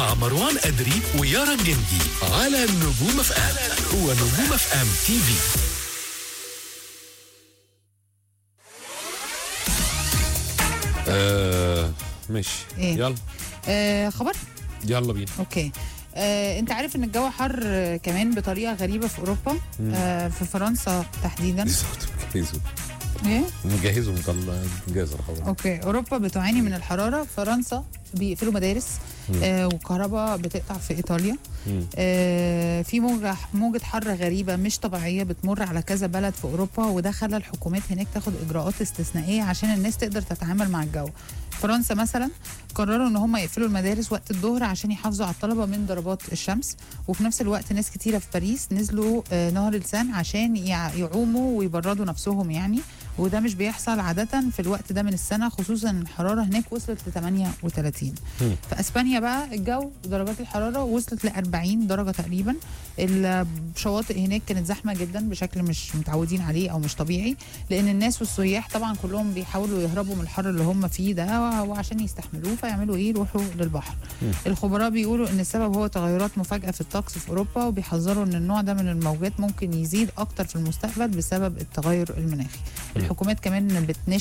مع مروان أدري ويارا الجندي على نجوم اف ام ونجوم اف ام تي في آه ماشي إيه؟ يلا آه خبر يلا بينا اوكي آه، انت عارف ان الجو حر آه، كمان بطريقه غريبه في اوروبا آه، في فرنسا تحديدا مجهزه ايه مجهزه مطلع مجهز الخبر اوكي اوروبا بتعاني من الحراره فرنسا بيقفلوا مدارس آه والكهرباء بتقطع في ايطاليا مم. آه في موجه موجه حر غريبه مش طبيعيه بتمر على كذا بلد في اوروبا وده خلى الحكومات هناك تاخد اجراءات استثنائيه عشان الناس تقدر تتعامل مع الجو فرنسا مثلا قرروا ان هم يقفلوا المدارس وقت الظهر عشان يحافظوا على الطلبه من ضربات الشمس وفي نفس الوقت ناس كتيره في باريس نزلوا آه نهر لسان عشان يع- يعوموا ويبردوا نفسهم يعني وده مش بيحصل عاده في الوقت ده من السنه خصوصا إن الحراره هناك وصلت ل 38 مم. في اسبانيا بقى الجو درجات الحراره وصلت ل 40 درجه تقريبا الشواطئ هناك كانت زحمه جدا بشكل مش متعودين عليه او مش طبيعي لان الناس والسياح طبعا كلهم بيحاولوا يهربوا من الحر اللي هم فيه ده وعشان يستحملوه فيعملوا ايه يروحوا للبحر الخبراء بيقولوا ان السبب هو تغيرات مفاجئه في الطقس في اوروبا وبيحذروا ان النوع ده من الموجات ممكن يزيد اكتر في المستقبل بسبب التغير المناخي الحكومات كمان بتناشد